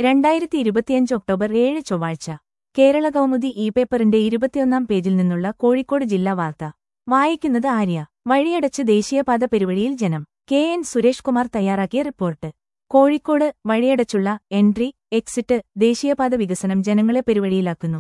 രണ്ടായിരത്തി ഇരുപത്തിയഞ്ച് ഒക്ടോബർ ഏഴ് ചൊവ്വാഴ്ച കേരള കൗമുദി ഇ പേപ്പറിന്റെ ഇരുപത്തിയൊന്നാം പേജിൽ നിന്നുള്ള കോഴിക്കോട് ജില്ലാ വാർത്ത വായിക്കുന്നത് ആര്യ വഴിയടച്ച് ദേശീയപാത പെരുവഴിയിൽ ജനം കെ എൻ സുരേഷ് കുമാർ തയ്യാറാക്കിയ റിപ്പോർട്ട് കോഴിക്കോട് വഴിയടച്ചുള്ള എൻട്രി എക്സിറ്റ് ദേശീയപാത വികസനം ജനങ്ങളെ പെരുവഴിയിലാക്കുന്നു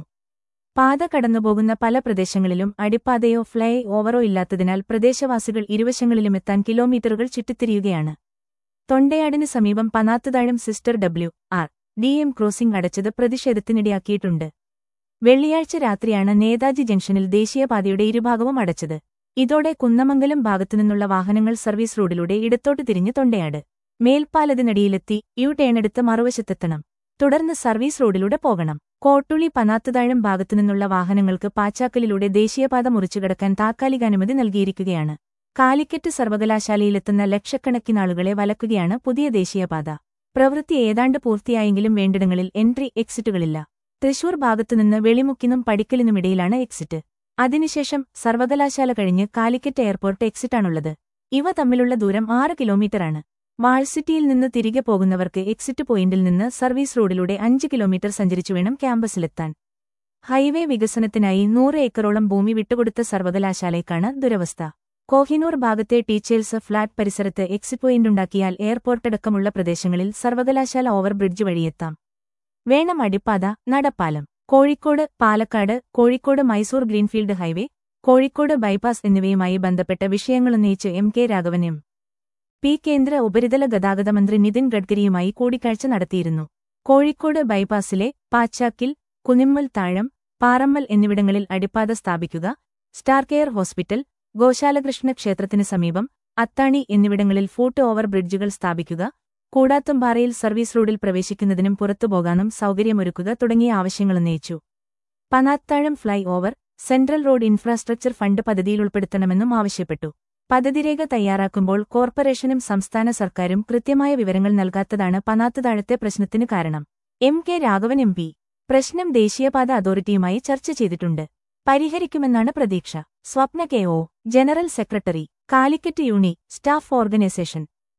പാത കടന്നുപോകുന്ന പല പ്രദേശങ്ങളിലും അടിപ്പാതയോ ഫ്ലൈ ഓവറോ ഇല്ലാത്തതിനാൽ പ്രദേശവാസികൾ ഇരുവശങ്ങളിലുമെത്താൻ കിലോമീറ്ററുകൾ ചുറ്റിത്തിരിയുകയാണ് തൊണ്ടയാടിന് സമീപം Panathuthazham sister W R D M crossing അടച്ചത് പ്രതിഷേധത്തിനിടയാക്കിയിട്ടുണ്ട് വെള്ളിയാഴ്ച രാത്രിയാണ് നേതാജി ജംഗ്ഷനിൽ ദേശീയപാതയുടെ ഇരുഭാഗവും അടച്ചത് ഇതോടെ കുന്നമംഗലം ഭാഗത്തുനിന്നുള്ള വാഹനങ്ങൾ സർവീസ് റോഡിലൂടെ ഇടത്തോട്ട് തിരിഞ്ഞ് തൊണ്ടയാട് മേൽപ്പാലത്തിനടിയിലെത്തി യു ടേണെടുത്ത് മറുവശത്തെത്തണം തുടർന്ന് സർവീസ് റോഡിലൂടെ പോകണം കോട്ടുളി പനാത്തുതാഴം ഭാഗത്തുനിന്നുള്ള വാഹനങ്ങൾക്ക് പാച്ചാക്കലിലൂടെ ദേശീയപാത മുറിച്ചുകടക്കാൻ താത്കാലികാനുമതി നൽകിയിരിക്കുകയാണ് കാലിക്കറ്റ് സർവകലാശാലയിലെത്തുന്ന ലക്ഷക്കണക്കിനാളുകളെ വലക്കുകയാണ് പുതിയ ദേശീയപാത പ്രവൃത്തി ഏതാണ്ട് പൂർത്തിയായെങ്കിലും വേണ്ടിടങ്ങളിൽ എൻട്രി എക്സിറ്റുകളില്ല തൃശൂർ ഭാഗത്തുനിന്ന് വെളിമുക്കിനും പടിക്കലിനുമിടയിലാണ് എക്സിറ്റ് അതിനുശേഷം സർവകലാശാല കഴിഞ്ഞ് കാലിക്കറ്റ് എയർപോർട്ട് എക്സിറ്റാണുള്ളത് ഇവ തമ്മിലുള്ള ദൂരം ആറ് കിലോമീറ്ററാണ് വാൾസിറ്റിയിൽ നിന്ന് തിരികെ പോകുന്നവർക്ക് എക്സിറ്റ് പോയിന്റിൽ നിന്ന് സർവീസ് റോഡിലൂടെ അഞ്ച് കിലോമീറ്റർ സഞ്ചരിച്ചു വേണം ക്യാമ്പസിലെത്താൻ ഹൈവേ വികസനത്തിനായി നൂറ് ഏക്കറോളം ഭൂമി വിട്ടുകൊടുത്ത സർവകലാശാലയ്ക്കാണ് ദുരവസ്ഥ കോഹിനൂർ ഭാഗത്തെ ടീച്ചേഴ്സ് ഫ്ളാറ്റ് പരിസരത്ത് എക്സിറ്റ് പോയിന്റ് ഉണ്ടാക്കിയാൽ എയർപോർട്ടടക്കമുള്ള പ്രദേശങ്ങളിൽ സർവകലാശാല ഓവർബ്രിഡ്ജ് വഴിയെത്താം വേണം അടിപ്പാത നടപ്പാലം Kozhikode Palakkad Kozhikode Mysore greenfield highway Kozhikode bypass എന്നിവയുമായി ബന്ധപ്പെട്ട വിഷയങ്ങളുന്നയിച്ച് M K Raghavan M P കേന്ദ്ര ഉപരിതല ഗതാഗത മന്ത്രി നിതിൻ ഗഡ്കരിയുമായി കൂടിക്കാഴ്ച നടത്തിയിരുന്നു കോഴിക്കോട് ബൈപ്പാസിലെ പാച്ചാക്കിൽ കുനിമ്മൽ താഴം പാറമ്മൽ എന്നിവിടങ്ങളിൽ അടിപ്പാത സ്ഥാപിക്കുക സ്റ്റാർ കെയർ ഹോസ്പിറ്റൽ ഗോശാലകൃഷ്ണ ക്ഷേത്രത്തിന് സമീപം അത്താണി എന്നിവിടങ്ങളിൽ ഫൂട്ട് ഓവർ ബ്രിഡ്ജുകൾ സ്ഥാപിക്കുക കൂടാത്തുംപാറയിൽ സർവീസ് റോഡിൽ പ്രവേശിക്കുന്നതിനും പുറത്തുപോകാനും സൗകര്യമൊരുക്കുക തുടങ്ങിയ ആവശ്യങ്ങളുന്നയിച്ചു Panathazham flyover central road infrastructure fund പദ്ധതിയിൽ ഉൾപ്പെടുത്തണമെന്നും ആവശ്യപ്പെട്ടു പദ്ധതിരേഖ തയ്യാറാക്കുമ്പോൾ കോർപ്പറേഷനും സംസ്ഥാന സർക്കാരും കൃത്യമായ വിവരങ്ങൾ നൽകാത്തതാണ് പനാത്തുതാഴത്തെ പ്രശ്നത്തിന് കാരണം M K Raghavan M P പ്രശ്നം ദേശീയപാത അതോറിറ്റിയുമായി ചർച്ച ചെയ്തിട്ടുണ്ട് പരിഹരിക്കുമെന്നാണ് പ്രതീക്ഷ Swapna K O general secretary Calicut uni staff organisation